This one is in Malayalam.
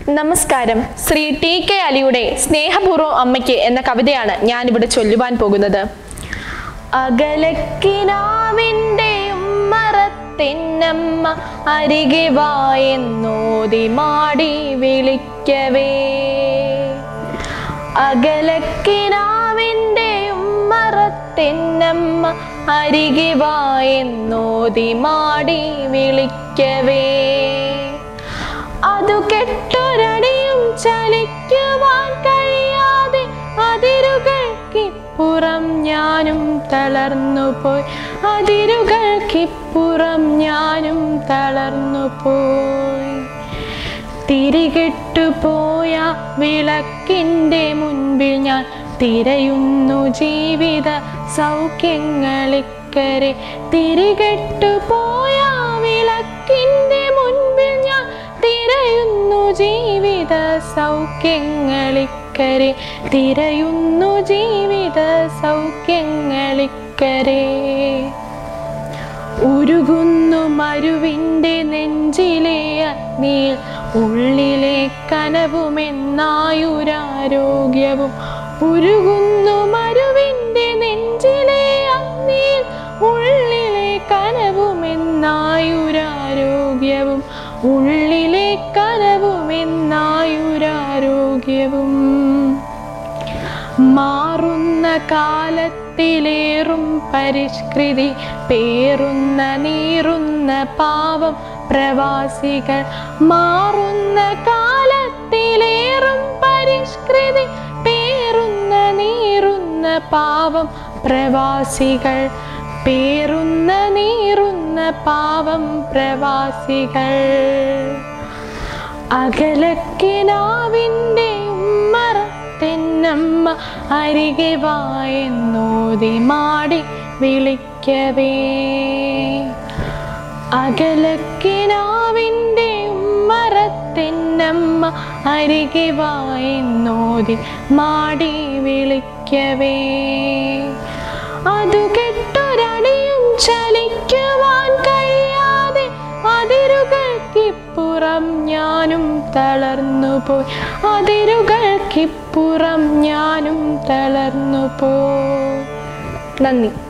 നമസ്കാരം ശ്രീ ടി കെ അലിയുടെ സ്നേഹപൂർവ്വം അമ്മയ്ക്ക് എന്ന കവിതയാണ് ഞാനിവിടെ ചൊല്ലുവാൻ പോകുന്നത് അകലക്കിനാവിൻ്റെ ഉമ്മറത്തെന്നമ്മ അരികെ വായെന്നോതി മാടി വിളിക്കവേ അകലക്കിനാവിൻ്റെ ഉമ്മറത്തെന്നമ്മ അരികെ വായെന്നോതി മാടി വിളിക്കവേ അതു കെട്ടൊരടിയും ചലിക്കുവാൻ കഴിയാതെ അതിരുകൾക്കിപ്പുറം ഞാനും തളർന്നു പോയി അതിരുകൾക്കിപ്പുറം ഞാനും തളർന്നു പോയി തിരികെട്ടു പോയ വിളക്കിൻ്റെ മുൻപിൽ ഞാൻ തിരയുന്നു ജീവിത സൗഖ്യങ്ങളിക്കരെ തിരികെട്ടു പോയ വിളക്കിൻ്റെ മുൻപിൽ ഞാൻ തിരയുന്നു ജീവിത സൗഖ്യങ്ങളിക്കരെ തിരയുന്നു ജീവിത സൗഖ്യങ്ങളിക്കരെ ഉരുകുന്നു മരുവിൻ്റെ നെഞ്ചിലെ അഗ്നിയിൽ ഉള്ളിലെ കനവുമെന്നായുരാരോഗ്യവും ഉരുകുന്നു മരുവിൻ്റെ നെഞ്ചിലെ അഗ്നിയിൽ ഉള്ളിലെ കനവുമെന്നായുരാരോഗ്യവും ഉള്ളിലെ കനവുമെന്നായുരാരോഗ്യവും മാറുന്ന കാലത്തിലേറും പരിഷ്കൃതി പേറുന്ന നീറുന്ന പാവം പ്രവാസികൾ മാറുന്ന കാലത്തിലേറും പരിഷ്കൃതി പേറുന്ന നീറുന്ന പാവം പ്രവാസികൾ പേറുന്ന നീറുന്ന പാവം പ്രവാസികൾ അകലക്കിനാവിൻ്റെ ഉമ്മറത്തെന്നമ്മ അരികെ വായെന്നോതി മാടി വിളിക്കവേ അകലക്കിനാവിൻ്റെ ഉമ്മറത്തെന്നമ്മ അരികെ വായെന്നോതി മാടി വിളിക്കവേ അതു കെട്ടൊരടിയും ചലിക്കുവാൻ കഴിയാതെ അതിരുകൾക്കിപ്പുറം ഞാനും തളർന്നു പോയി അതിരുകൾക്കിപ്പുറം ഞാനും തളർന്നു പോയി നന്ദി